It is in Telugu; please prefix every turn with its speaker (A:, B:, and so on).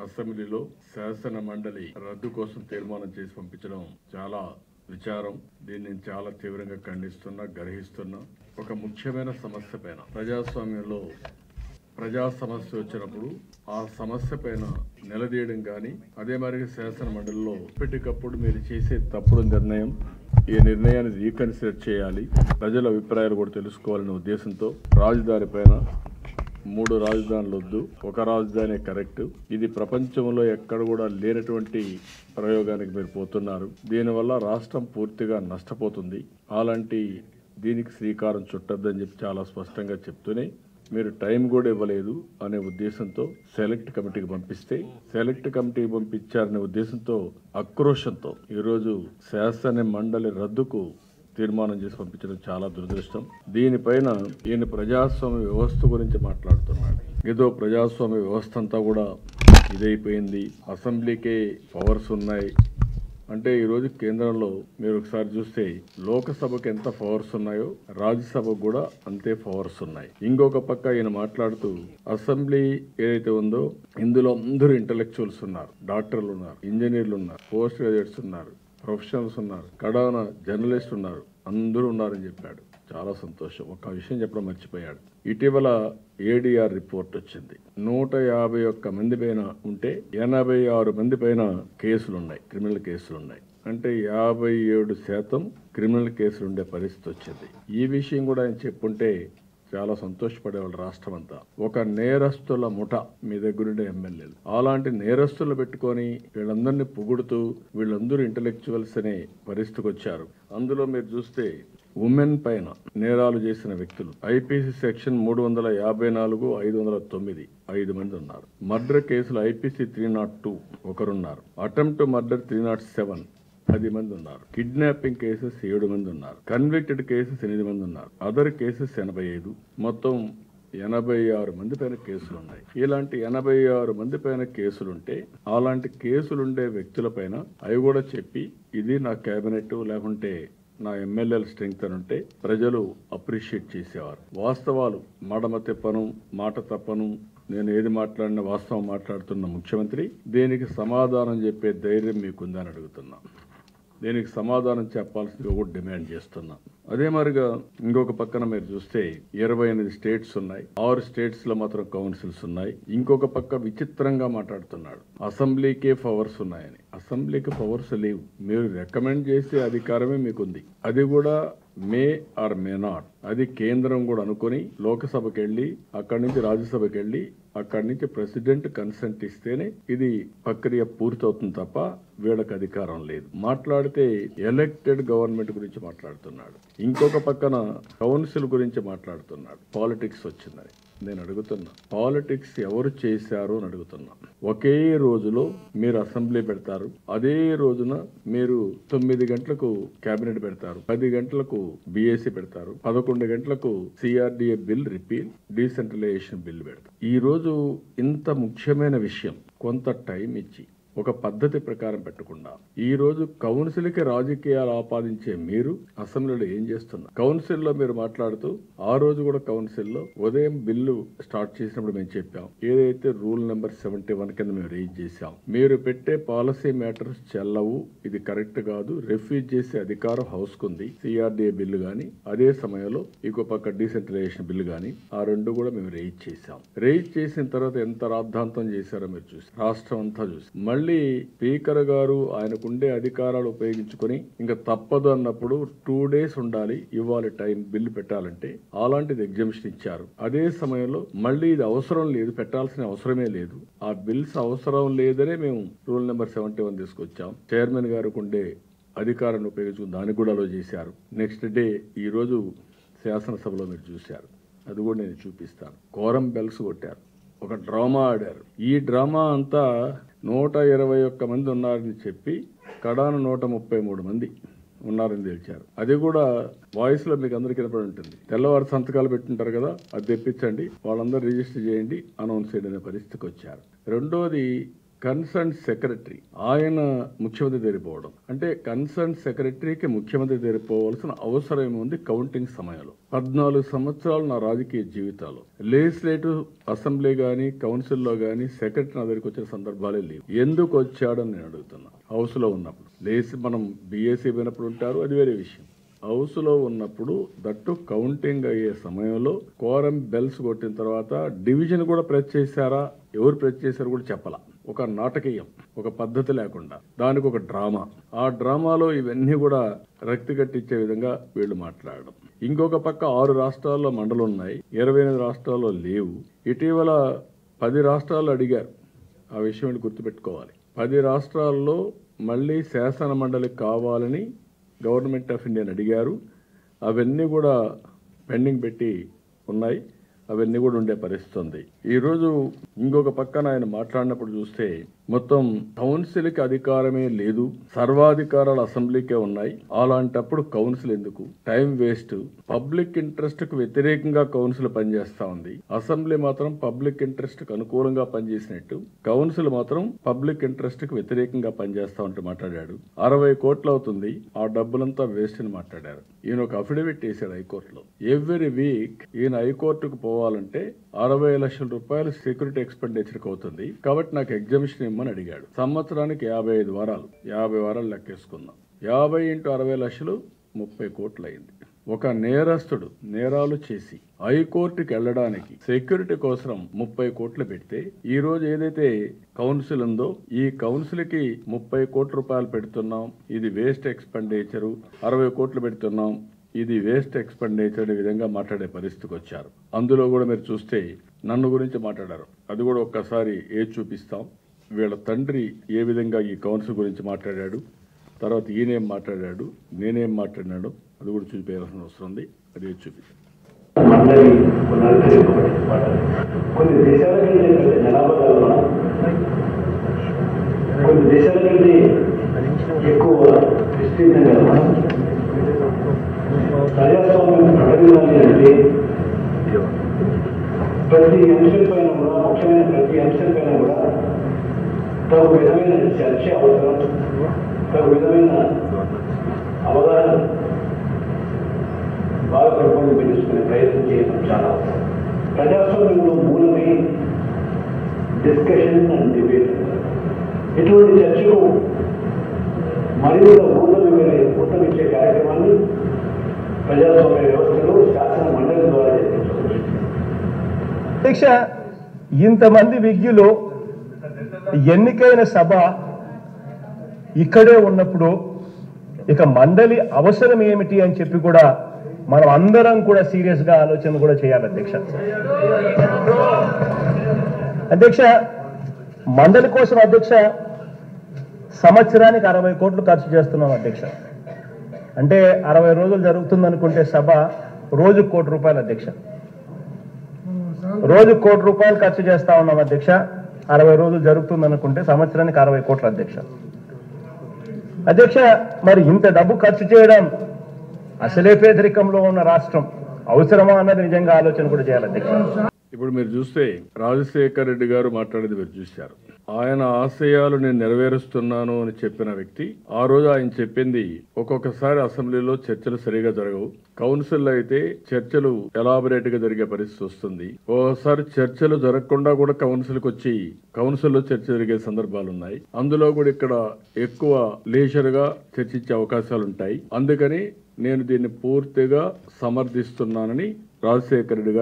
A: అసెంబ్లీలో శాసన మండలి రద్దు కోసం తీర్మానం చేసి పంపించడం చాలా విచారం దీన్ని నేను చాలా తీవ్రంగా ఖండిస్తున్నా గర్హిస్తున్నా ఒక ముఖ్యమైన సమస్య పైన ప్రజాస్వామ్యంలో ప్రజా సమస్య వచ్చినప్పుడు ఆ సమస్య పైన నిలదీయడం కానీ అదే మరి శాసన మండలిలో ఇప్పటికప్పుడు మీరు చేసే తప్పుడు నిర్ణయం ఈ నిర్ణయాన్ని రీకన్సిడర్ చేయాలి ప్రజల అభిప్రాయాలు కూడా తెలుసుకోవాలనే ఉద్దేశంతో రాజధాని పైన మూడు రాజధానులు వద్దు ఒక రాజధాని కరెక్ట్ ఇది ప్రపంచంలో ఎక్కడ కూడా లేనటువంటి ప్రయోగానికి మీరు పోతున్నారు దీనివల్ల రాష్ట్రం పూర్తిగా నష్టపోతుంది అలాంటి దీనికి శ్రీకారం చుట్టద్దని చెప్పి చాలా స్పష్టంగా చెప్తూనే మీరు టైం కూడా ఇవ్వలేదు అనే ఉద్దేశంతో సెలెక్ట్ కమిటీకి పంపిస్తే సెలెక్ట్ కమిటీకి పంపించారనే ఉద్దేశంతో ఆక్రోషంతో ఈరోజు శాసన మండలి రద్దుకు తీర్మానం చేసి పంపించడం చాలా దురదృష్టం దీనిపైన ఈయన ప్రజాస్వామ్య వ్యవస్థ గురించి మాట్లాడుతున్నాడు ఏదో ప్రజాస్వామ్య వ్యవస్థ అంతా కూడా ఇదైపోయింది అసెంబ్లీకే పవర్స్ ఉన్నాయి అంటే ఈరోజు కేంద్రంలో మీరు ఒకసారి చూస్తే లోకసభకు ఎంత పవర్స్ ఉన్నాయో రాజ్యసభకు కూడా అంతే పవర్స్ ఉన్నాయి ఇంకొక పక్క ఈయన మాట్లాడుతూ అసెంబ్లీ ఏదైతే ఉందో ఇందులో అందరూ ఇంటలెక్చువల్స్ ఉన్నారు డాక్టర్లు ఉన్నారు ఇంజనీర్లు ఉన్నారు పోస్ట్ గ్రాడ్యుయేట్స్ ఉన్నారు ప్రొఫెషనల్స్ ఉన్నారు కడాన జర్నలిస్ట్ ఉన్నారు అందరూ ఉన్నారని చెప్పాడు చాలా సంతోషం ఒక విషయం చెప్పడం మర్చిపోయాడు ఇటీవల ఏడీఆర్ రిపోర్ట్ వచ్చింది నూట యాభై ఒక్క మంది పైన ఉంటే ఎనభై ఆరు మంది పైన కేసులు ఉన్నాయి క్రిమినల్ కేసులు ఉన్నాయి అంటే యాభై ఏడు శాతం క్రిమినల్ కేసులు ఉండే పరిస్థితి వచ్చింది ఈ విషయం కూడా ఆయన చెప్పుంటే చాలా సంతోషపడేవాళ్ళు రాష్ట్రం అంతా ఒక నేరస్తుల ముఠ మీ దగ్గరుండే ఎమ్మెల్యేలు అలాంటి నేరస్తులు పెట్టుకొని వీళ్ళందరినీ పొగుడుతూ వీళ్ళందరూ ఇంటలెక్చువల్స్ అనే పరిస్థితికి వచ్చారు అందులో మీరు చూస్తే ఉమెన్ పైన నేరాలు చేసిన వ్యక్తులు ఐపీసీ సెక్షన్ మూడు వందల యాభై నాలుగు ఐదు వందల తొమ్మిది ఐదు మంది ఉన్నారు మర్డర్ కేసులు ఐపీసీ త్రీ నాట్ టూ ఒకరున్నారు attempt murder three not seven పది మంది ఉన్నారు కిడ్నాపింగ్ కేసెస్ ఏడు మంది ఉన్నారు కన్విక్టెడ్ కేసెస్ ఎనిమిది మంది ఉన్నారు అదర్ కేసెస్ ఎనభై ఐదు మొత్తం ఎనభై ఆరు మంది పైన కేసులు ఉన్నాయి ఇలాంటి ఎనభై ఆరు మంది పైన కేసులుంటే అలాంటి కేసులుండే వ్యక్తుల పైన అవి కూడా చెప్పి ఇది నా కేబినెట్ లేకుంటే నా ఎమ్మెల్యేల స్ట్రెంగ్త్ అని ఉంటే ప్రజలు అప్రిషియేట్ చేసేవారు వాస్తవాలు మడమ తిప్పను మాట తప్పను నేను ఏది మాట్లాడినా వాస్తవం మాట్లాడుతున్న ముఖ్యమంత్రి దీనికి సమాధానం చెప్పే ధైర్యం మీకుందని అడుగుతున్నా దీనికి సమాధానం చెప్పాల్సిందిగా కూడా డిమాండ్ చేస్తున్నా అదే మరిగా ఇంకొక పక్కన మీరు చూస్తే ఇరవై ఎనిమిది స్టేట్స్ ఉన్నాయి ఆరు స్టేట్స్ లో మాత్రం కౌన్సిల్స్ ఉన్నాయి ఇంకొక పక్క విచిత్రంగా మాట్లాడుతున్నాడు అసెంబ్లీకే పవర్స్ ఉన్నాయని అసెంబ్లీకి పవర్స్ లేవు మీరు రికమెండ్ చేసే అధికారమే మీకుంది అది కూడా మే ఆర్ మే నాట్ అది కేంద్రం కూడా అనుకొని లోకసభకి వెళ్ళి అక్కడి నుంచి రాజ్యసభకి వెళ్ళి అక్కడి నుంచి ప్రెసిడెంట్ కన్సెంట్ ఇస్తేనే ఇది ప్రక్రియ పూర్తవుతుంది తప్ప వీళ్ళకి అధికారం లేదు మాట్లాడితే ఎలక్టెడ్ గవర్నమెంట్ గురించి మాట్లాడుతున్నాడు ఇంకొక పక్కన కౌన్సిల్ గురించి మాట్లాడుతున్నాడు పాలిటిక్స్ వచ్చిందని నేను అడుగుతున్నా పాలిటిక్స్ ఎవరు చేశారు అని అడుగుతున్నా ఒకే రోజులో మీరు అసెంబ్లీ పెడతారు అదే రోజున మీరు తొమ్మిది గంటలకు కేబినెట్ పెడతారు పది గంటలకు బిఎస్సి పెడతారు పదకొండు గంటలకు CRDA bill repeal decentralisation bill పెడతారు ఈ రోజు ఇంత ముఖ్యమైన విషయం కొంత టైం ఇచ్చి ఒక పద్ధతి ప్రకారం పెట్టకుండా ఈ రోజు కౌన్సిల్కి రాజకీయాలు ఆపాదించే మీరు అసెంబ్లీలో ఏం చేస్తున్నారు కౌన్సిల్లో మీరు మాట్లాడుతూ ఆ రోజు కూడా కౌన్సిల్లో ఉదయం బిల్లు స్టార్ట్ చేసినప్పుడు మేము చెప్పాం ఏదైతే రూల్ నెంబర్ సెవెంటీ వన్ కింద మేము రేజ్ చేశాం మీరు పెట్టే పాలసీ మ్యాటర్స్ చెల్లవు ఇది కరెక్ట్ కాదు రిఫ్యూజ్ చేసే అధికారం హౌస్ కుంది సిఆర్డీఏ బిల్లు గాని అదే సమయంలో ఇంకో పక్క డీసెంట్రలైజేషన్ బిల్లు గాని ఆ రెండు కూడా మేము రేజ్ చేశాం రేజ్ చేసిన తర్వాత ఎంత రాద్ధాంతం చేశారో మీరు చూసి రాష్ట్రం అంతా చూసి మళ్ళీ స్పీకర్ గారు ఆయనకుండే అధికారాలు ఉపయోగించుకొని ఇంకా తప్పదు అన్నప్పుడు టూ డేస్ ఉండాలి ఇవ్వాలి టైం బిల్లు పెట్టాలంటే అలాంటిది ఎగ్జామ్షన్ ఇచ్చారు అదే సమయంలో మళ్ళీ ఇది అవసరం లేదు పెట్టాల్సిన అవసరమే లేదు ఆ బిల్స్ అవసరం లేదనే మేము రూల్ నెంబర్ సెవెంటీ వన్ తీసుకొచ్చాం చైర్మన్ గారికి ఉండే అధికారాన్ని ఉపయోగించుకుని దాన్ని కూడా అలో చేశారు నెక్స్ట్ డే ఈ రోజు శాసనసభలో మీరు చూశారు అది కూడా నేను చూపిస్తాను కోరం బెల్స్ కొట్టారు ఒక డ్రామా ఆడారు ఈ డ్రామా అంతా నూట ఇరవై ఒక్క మంది ఉన్నారని చెప్పి కడాన నూట ముప్పై మూడు మంది ఉన్నారని తెలిచారు అది కూడా వాయిస్ లో మీకు అందరికీ వినపడి ఉంటుంది తెల్లవారు సంతకాలు పెట్టుంటారు కదా అది తెప్పించండి వాళ్ళందరూ రిజిస్టర్ చేయండి అనౌన్స్ చేయడం అనే పరిస్థితికి వచ్చారు రెండోది కన్సర్న్ సెక్రటరీ ఆయన ముఖ్యమంత్రి దగ్గరిపోవడం అంటే కన్సర్న్ సెక్రటరీకి ముఖ్యమంత్రి దగ్గరిపోవాల్సిన అవసరం ఏముంది కౌంటింగ్ సమయంలో పద్నాలుగు సంవత్సరాలు నా రాజకీయ జీవితాలు లెజిస్లేటివ్ అసెంబ్లీ గానీ కౌన్సిల్లో గానీ సెక్రటరీ నా దగ్గరికి వచ్చిన సందర్భాలే లేవు ఎందుకు వచ్చాడని నేను అడుగుతున్నా హౌస్ లో ఉన్నప్పుడు లేచి మనం బీఏసీ పోయినప్పుడు ఉంటారు అది వేరే విషయం హౌస్ లో ఉన్నప్పుడు దట్టు కౌంటింగ్ అయ్యే సమయంలో కోరం బెల్స్ కొట్టిన తర్వాత డివిజన్ కూడా ప్రెస్ చేశారా ఎవరు ప్రెస్ చేశారు కూడా చెప్పాల ఒక నాటకీయం ఒక పద్ధతి లేకుండా దానికి ఒక డ్రామా ఆ డ్రామాలో ఇవన్నీ కూడా రక్తి కట్టించే విధంగా వీళ్ళు మాట్లాడడం ఇంకొక పక్క ఆరు రాష్ట్రాల్లో మండలు ఉన్నాయి ఇరవై ఎనిమిది రాష్ట్రాల్లో లేవు ఇటీవల పది రాష్ట్రాలు అడిగారు ఆ విషయం వీళ్ళు గుర్తుపెట్టుకోవాలి పది రాష్ట్రాల్లో మళ్ళీ శాసన మండలి కావాలని గవర్నమెంట్ ఆఫ్ ఇండియాని అడిగారు అవన్నీ కూడా పెండింగ్ పెట్టి ఉన్నాయి అవన్నీ కూడా ఉండే పరిస్థితి ఉంది ఈరోజు ఇంకొక పక్కన ఆయన మాట్లాడినప్పుడు చూస్తే మొత్తం కౌన్సిల్కి అధికారమే లేదు సర్వాధికారాలు అసెంబ్లీకే ఉన్నాయి అలాంటప్పుడు కౌన్సిల్ ఎందుకు టైం వేస్ట్ పబ్లిక్ ఇంట్రెస్ట్ కు వ్యతిరేకంగా కౌన్సిల్ పనిచేస్తా ఉంది అసెంబ్లీ మాత్రం పబ్లిక్ ఇంట్రెస్ట్ కు అనుకూలంగా పనిచేసినట్టు కౌన్సిల్ మాత్రం పబ్లిక్ ఇంట్రెస్ట్ కు వ్యతిరేకంగా పనిచేస్తా ఉంటే మాట్లాడాడు అరవై కోట్లు అవుతుంది ఆ డబ్బులంతా వేస్ట్ అని మాట్లాడారు ఈయన ఒక అఫిడవిట్ వేశాడు హైకోర్టులో ఎవ్రీ వీక్ ఈయన హైకోర్టుకు పోవాలంటే అరవై లక్షల రూపాయలు సెక్యూరిటీ ఎక్స్పెండిచర్ అవుతుంది కాబట్టి నాకు ఎగ్జామిషన్ ఇమ్మని అడిగాడు సంవత్సరానికి యాభై ఐదు వారాలు యాభై వారాలు లెక్కేసుకుందాం యాభై ఇంటూ అరవై లక్షలు ముప్పై కోట్లు అయింది ఒక నేరస్తుడు నేరాలు చేసి హైకోర్టుకి వెళ్ళడానికి సెక్యూరిటీ కోసం ముప్పై కోట్లు పెడితే ఈ రోజు ఏదైతే కౌన్సిల్ ఉందో ఈ కౌన్సిల్ కి ముప్పై కోట్ల రూపాయలు పెడుతున్నాం ఇది వేస్ట్ ఎక్స్పెండిచరు అరవై కోట్లు పెడుతున్నాం ఇది వేస్ట్ ఎక్స్పెండిచర్ అనే విధంగా మాట్లాడే పరిస్థితికి వచ్చారు అందులో కూడా మీరు చూస్తే నన్ను గురించి మాట్లాడారు అది కూడా ఒక్కసారి ఏ చూపిస్తాం వీళ్ళ తండ్రి ఏ విధంగా ఈ కౌన్సిల్ గురించి మాట్లాడాడు తర్వాత ఈయనేం మాట్లాడాడు నేనేం మాట్లాడినాడు అది కూడా చూపించాల్సిన అవసరం ఉంది అది ఏది చూపిస్తాం
B: మండలి పునరుద్ధరింపబడింది కొన్ని దేశాల కంటే జనాభా కలవన కొన్ని దేశాల కంటే ఎక్కువ విస్తీర్ణం కలవన ప్రజాస్వామ్యం ప్రకటించాలి అంటే ప్రతి అంశం పైన కూడా ముఖ్యమైన ప్రతి అంశం పైన కూడా తగు విధమైన చర్చ అవసరం తగు విధమైన అవగాహన బాగా పెంపొందించుకునే ప్రయత్నం చేయడం చాలా అవసరం ప్రజాస్వామ్యంలో మూలమే డిస్కషన్ అండ్ డిబేట్ ఇటువంటి చర్చకు మరింత ఊతమి ఊతమిచ్చే కార్యక్రమాన్ని ప్రజాస్వామ్య వ్యవస్థలో శాసన మండలి ద్వారా జరిపించవచ్చు
C: అధ్యక్ష ఇంతమంది విజ్ఞులు ఎన్నికైన సభ ఇక్కడే ఉన్నప్పుడు ఇక మండలి అవసరం ఏమిటి అని చెప్పి కూడా మనం అందరం కూడా సీరియస్ గా ఆలోచన కూడా చేయాలి అధ్యక్ష అధ్యక్ష మండలి కోసం అధ్యక్ష సంవత్సరానికి అరవై కోట్లు ఖర్చు చేస్తున్నాం అధ్యక్ష అంటే అరవై రోజులు జరుగుతుంది అనుకుంటే సభ రోజు కోటి రూపాయలు అధ్యక్ష రోజు కోటి రూపాయలు ఖర్చు చేస్తా ఉన్నాం అధ్యక్ష అరవై రోజులు జరుగుతుంది అనుకుంటే సంవత్సరానికి అరవై కోట్ల అధ్యక్ష అధ్యక్ష మరి ఇంత డబ్బు ఖర్చు చేయడం అసలే పేదరికంలో ఉన్న రాష్ట్రం అవసరమా అన్నది నిజంగా ఆలోచన కూడా చేయాలి అధ్యక్ష
A: ఇప్పుడు మీరు చూస్తే రాజశేఖర్ రెడ్డి గారు మాట్లాడేది మీరు చూశారు ఆయన ఆశయాలు నేను నెరవేరుస్తున్నాను అని చెప్పిన వ్యక్తి ఆ రోజు ఆయన చెప్పింది ఒక్కొక్కసారి అసెంబ్లీలో చర్చలు సరిగా జరగవు కౌన్సిల్ అయితే చర్చలు ఎలాబరేట్ గా జరిగే పరిస్థితి వస్తుంది ఓసారి చర్చలు జరగకుండా కూడా కౌన్సిల్ కి వచ్చి కౌన్సిల్ లో చర్చ జరిగే సందర్భాలు ఉన్నాయి అందులో కూడా ఇక్కడ ఎక్కువ లేజర్ గా చర్చించే అవకాశాలు ఉంటాయి అందుకని నేను దీన్ని పూర్తిగా సమర్థిస్తున్నానని రాజశేఖర రెడ్డి గారు